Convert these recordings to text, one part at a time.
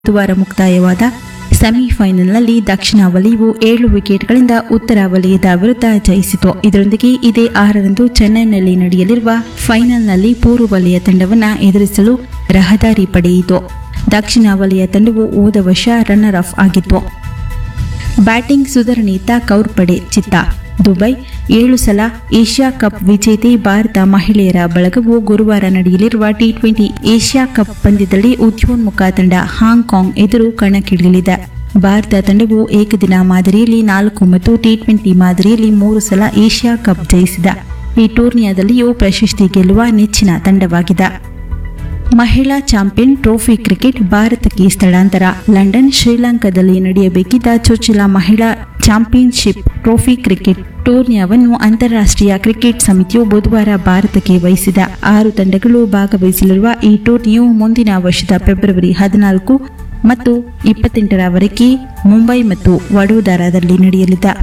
ಬುಧವಾರ ಮುಕ್ತಾಯವಾದ ಸೆಮಿಫೈನಲ್ನಲ್ಲಿ ದಕ್ಷಿಣ ವಲಯವು ಏಳು ವಿಕೆಟ್ಗಳಿಂದ ಉತ್ತರ ವಲಯದ ವಿರುದ್ಧ ಜಯಿಸಿತು ಇದರೊಂದಿಗೆ ಇದೇ ಆರರಂದು ಚೆನ್ನೈನಲ್ಲಿ ನಡೆಯಲಿರುವ ಫೈನಲ್ನಲ್ಲಿ ಪೂರ್ವ ವಲಯ ತಂಡವನ್ನು ಎದುರಿಸಲು ರಹದಾರಿ ಪಡೆಯಿತು ದಕ್ಷಿಣ ವಲಯ ತಂಡವು ಹೋದ ವರ್ಷ ರನ್ನರ್ ಅಫ್ ಆಗಿತ್ತು ಬ್ಯಾಟಿಂಗ್ ಸುಧಾರಣೀತ ಕೌರ್ ಪಡೆ ಚಿತ್ತ ದುಬೈ ಏಳು ಸಲ ಏಷ್ಯಾ ಕಪ್ ವಿಜೇತೆ ಭಾರತ ಮಹಿಳೆಯರ ಬಳಗವು ಗುರುವಾರ ನಡೆಯಲಿರುವ ಟಿ ಟ್ವೆಂಟಿ ಏಷ್ಯಾ ಕಪ್ ಪಂದ್ಯದಲ್ಲಿ ಉದ್ಯೋನ್ಮುಖ ತಂಡ ಹಾಂಗ್ಕಾಂಗ್ ಎದುರು ಕಣಕ್ಕಿಳಿಯಲಿದೆ ಭಾರತ ತಂಡವು ಏಕದಿನ ಮಾದರಿಯಲ್ಲಿ ನಾಲ್ಕು ಮತ್ತು ಟಿ ಟ್ವೆಂಟಿ ಮಾದರಿಯಲ್ಲಿ ಮೂರು ಸಲ ಏಷ್ಯಾ ಕಪ್ ಜಯಿಸಿದ ಈ ಟೂರ್ನಿಯಾದಲ್ಲಿಯೂ ಪ್ರಶಸ್ತಿ ಗೆಲ್ಲುವ ನೆಚ್ಚಿನ ತಂಡವಾಗಿದೆ ಮಹಿಳಾ ಚಾಂಪಿಯನ್ ಟ್ರೋಫಿ ಕ್ರಿಕೆಟ್ ಭಾರತಕ್ಕೆ ಸ್ಥಳಾಂತರ ಲಂಡನ್ ಶ್ರೀಲಂಕಾದಲ್ಲಿ ನಡೆಯಬೇಕಿದ್ದ ಚೊಚ್ಚಲ ಮಹಿಳಾ ಚಾಂಪಿಯನ್ಶಿಪ್ ಟ್ರೋಫಿ ಕ್ರಿಕೆಟ್ ಟೂರ್ನಿಯನ್ನು ಅಂತಾರಾಷ್ಟ್ರೀಯ ಕ್ರಿಕೆಟ್ ಸಮಿತಿಯು ಬುಧವಾರ ಭಾರತಕ್ಕೆ ವಹಿಸಿದ ಆರು ತಂಡಗಳು ಭಾಗವಹಿಸಲಿರುವ ಈ ಟೂರ್ನಿಯು ಮುಂದಿನ ವರ್ಷದ ಫೆಬ್ರವರಿ ಹದಿನಾಲ್ಕು ಮತ್ತು ಇಪ್ಪತ್ತೆಂಟರವರೆಗೆ ಮುಂಬೈ ಮತ್ತು ವಡೋದರಾದಲ್ಲಿ ನಡೆಯಲಿದೆ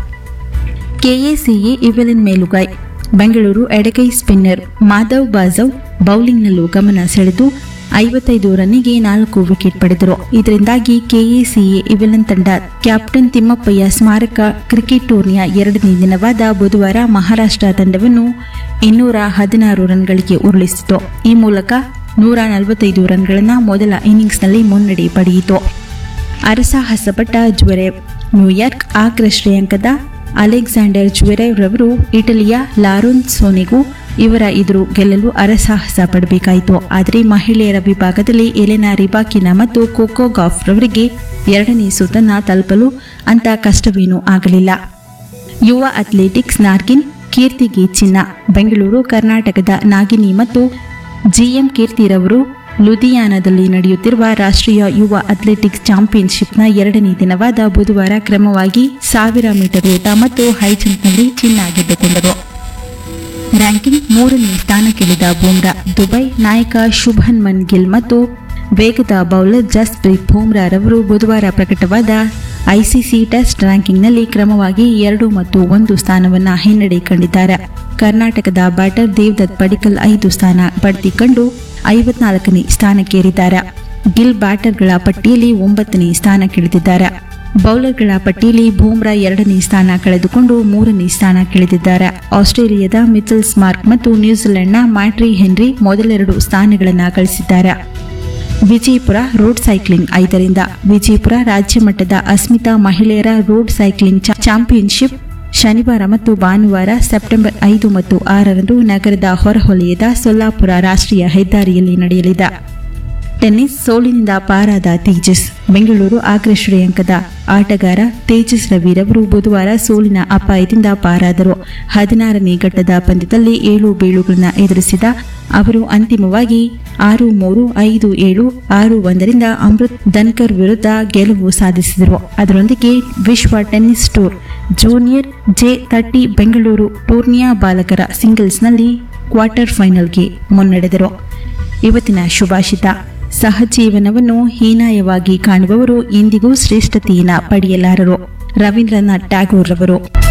ಕೆಎಸಿಎ ಇವೆಲಿನ್ ಮೇಲುಗೈ ಬೆಂಗಳೂರು ಎಡಗೈ ಸ್ಪಿನ್ನರ್ ಮಾಧವ್ ಬಾಜವ್ ಬೌಲಿಂಗ್ನಲ್ಲೂ ಗಮನ ಸೆಳೆದು ಐವತ್ತೈದು ರನ್ನಿಗೆ ನಾಲ್ಕು ವಿಕೆಟ್ ಪಡೆದರು ಇದರಿಂದಾಗಿ ಕೆಎಸಿಎ ಇವೆಲಿನ್ ತಂಡ ಕ್ಯಾಪ್ಟನ್ ತಿಮ್ಮಪ್ಪಯ್ಯ ಸ್ಮಾರಕ ಕ್ರಿಕೆಟ್ ಟೂರ್ನಿಯ ಎರಡನೇ ದಿನವಾದ ಬುಧವಾರ ಮಹಾರಾಷ್ಟ್ರ ತಂಡವನ್ನು ಇನ್ನೂರ ಹದಿನಾರು ರನ್ಗಳಿಗೆ ಉರುಳಿಸಿತು ಈ ಮೂಲಕ ನೂರ ನಲವತ್ತೈದು ರನ್ಗಳನ್ನು ಮೊದಲ ಇನ್ನಿಂಗ್ಸ್ನಲ್ಲಿ ಮುನ್ನಡೆ ಪಡೆಯಿತು ಅರಸಾಹಸಪಟ್ಟ ಜ್ವೆರೆವ್ ನ್ಯೂಯಾರ್ಕ್ ಅಗ್ರ ಶ್ರೇಯಾಂಕದ ಅಲೆಕ್ಸಾಂಡರ್ ಜ್ವೆರೆವ್ ರವರು ಇಟಲಿಯ ಲಾರೊನ್ಸೋನಿಗೂ ಇವರ ಎದುರು ಗೆಲ್ಲಲು ಅರಸಾಹಸ ಪಡಬೇಕಾಯಿತು ಆದರೆ ಮಹಿಳೆಯರ ವಿಭಾಗದಲ್ಲಿ ಎಲೆನಾ ರಿಬಾಕಿನ ಮತ್ತು ಕೋಕೋ ಗಾಫ್ ರವರಿಗೆ ಎರಡನೇ ಸುತ್ತನ್ನ ತಲುಪಲು ಅಂತ ಕಷ್ಟವೇನೂ ಆಗಲಿಲ್ಲ ಯುವ ಅಥ್ಲೆಟಿಕ್ಸ್ ನಾರ್ಗಿನ್ ಕೀರ್ತಿಗೆ ಚಿನ್ನ ಬೆಂಗಳೂರು ಕರ್ನಾಟಕದ ನಾಗಿನಿ ಮತ್ತು ಜಿಎಂ ಕೀರ್ತಿರವರು ಲುಧಿಯಾನದಲ್ಲಿ ನಡೆಯುತ್ತಿರುವ ರಾಷ್ಟ್ರೀಯ ಯುವ ಅಥ್ಲೆಟಿಕ್ಸ್ ಚಾಂಪಿಯನ್ಶಿಪ್ನ ಎರಡನೇ ದಿನವಾದ ಬುಧವಾರ ಕ್ರಮವಾಗಿ ಸಾವಿರ ಮೀಟರ್ ಓಟ ಮತ್ತು ಹೈಜಂಪ್ನಲ್ಲಿ ಚಿನ್ನ ಗೆದ್ದುಕೊಂಡರು ರ್ಯಾಂಕಿಂಗ್ ಮೂರನೇ ಸ್ಥಾನಕ್ಕಿಳಿದ ಬೂಮ್ರಾ ದುಬೈ ನಾಯಕ ಶುಭನ್ ಮನ್ ಗಿಲ್ ಮತ್ತು ವೇಗದ ಬೌಲರ್ ಜಸ್ಪ್ರೀತ್ ಬೂಮ್ರಾ ರವರು ಬುಧವಾರ ಪ್ರಕಟವಾದ ಐಸಿಸಿ ಟೆಸ್ಟ್ ರ್ಯಾಂಕಿಂಗ್ನಲ್ಲಿ ಕ್ರಮವಾಗಿ ಎರಡು ಮತ್ತು ಒಂದು ಸ್ಥಾನವನ್ನು ಹಿನ್ನಡೆ ಕಂಡಿದ್ದಾರೆ ಕರ್ನಾಟಕದ ಬ್ಯಾಟರ್ ದೇವದತ್ ಪಡಿಕಲ್ ಐದು ಸ್ಥಾನ ಬಡ್ತಿ ಕಂಡು ಐವತ್ನಾಲ್ಕನೇ ಸ್ಥಾನಕ್ಕೇರಿದ್ದಾರೆ ಗಿಲ್ ಬ್ಯಾಟರ್ಗಳ ಪಟ್ಟಿಯಲ್ಲಿ ಒಂಬತ್ತನೇ ಸ್ಥಾನಕ್ಕಿಳಿದಿದ್ದಾರೆ ಬೌಲರ್ಗಳ ಪಟ್ಟಿಯಲ್ಲಿ ಬೂಮ್ರಾ ಎರಡನೇ ಸ್ಥಾನ ಕಳೆದುಕೊಂಡು ಮೂರನೇ ಸ್ಥಾನ ಕೆಳೆದಿದ್ದಾರೆ ಆಸ್ಟ್ರೇಲಿಯಾದ ಮಿಚಲ್ ಸ್ಮಾರ್ಕ್ ಮತ್ತು ನ್ಯೂಜಿಲೆಂಡ್ನ ಮ್ಯಾಟ್ರಿ ಹೆನ್ರಿ ಮೊದಲೆರಡು ಸ್ಥಾನಗಳನ್ನು ಗಳಿಸಿದ್ದಾರೆ ವಿಜಯಪುರ ರೋಡ್ ಸೈಕ್ಲಿಂಗ್ ಐದರಿಂದ ವಿಜಯಪುರ ರಾಜ್ಯ ಮಟ್ಟದ ಅಸ್ಮಿತಾ ಮಹಿಳೆಯರ ರೋಡ್ ಸೈಕ್ಲಿಂಗ್ ಚಾ- ಚಾಂಪಿಯನ್ಶಿಪ್ ಶನಿವಾರ ಮತ್ತು ಭಾನುವಾರ ಸೆಪ್ಟೆಂಬರ್ ಐದು ಮತ್ತು ಆರರಂದು ನಗರದ ಹೊರವಲಯದ ಸೊಲ್ಲಾಪುರ ರಾಷ್ಟ್ರೀಯ ಹೆದ್ದಾರಿಯಲ್ಲಿ ನಡೆಯಲಿದೆ ಟೆನ್ನಿಸ್ ಸೋಲಿನಿಂದ ಪಾರಾದ ತೇಜಸ್ ಬೆಂಗಳೂರು ಅಗ್ರ ಶ್ರೇಯಾಂಕದ ಆಟಗಾರ ತೇಜಸ್ ರವಿರವರು ಬುಧವಾರ ಸೋಲಿನ ಅಪಾಯದಿಂದ ಪಾರಾದರು ಹದಿನಾರನೇ ಘಟ್ಟದ ಪಂದ್ಯದಲ್ಲಿ ಏಳು ಬೀಳುಗಳನ್ನು ಎದುರಿಸಿದ ಅವರು ಅಂತಿಮವಾಗಿ ಆರು ಮೂರು ಐದು ಏಳು ಆರು ಒಂದರಿಂದ ಅಮೃತ್ ಧನ್ಕರ್ ವಿರುದ್ಧ ಗೆಲುವು ಸಾಧಿಸಿದರು ಅದರೊಂದಿಗೆ ವಿಶ್ವ tennis tour junior J thirty Bengaluru ಟೂರ್ನಿಯ ಬಾಲಕರ ಸಿಂಗಲ್ಸ್ನಲ್ಲಿ ಕ್ವಾರ್ಟರ್ ಫೈನಲ್ಗೆ ಮುನ್ನಡೆದರು ಇವತ್ತಿನ ಶುಭಾಷಿತ ಸಹಜೀವನವನ್ನು ಹೀನಾಯವಾಗಿ ಕಾಣುವವರು ಎಂದಿಗೂ ಶ್ರೇಷ್ಠತೆಯನ್ನು ಪಡೆಯಲಾರರು ರವೀಂದ್ರನಾಥ್ ಟ್ಯಾಗೋರ್ ರವರು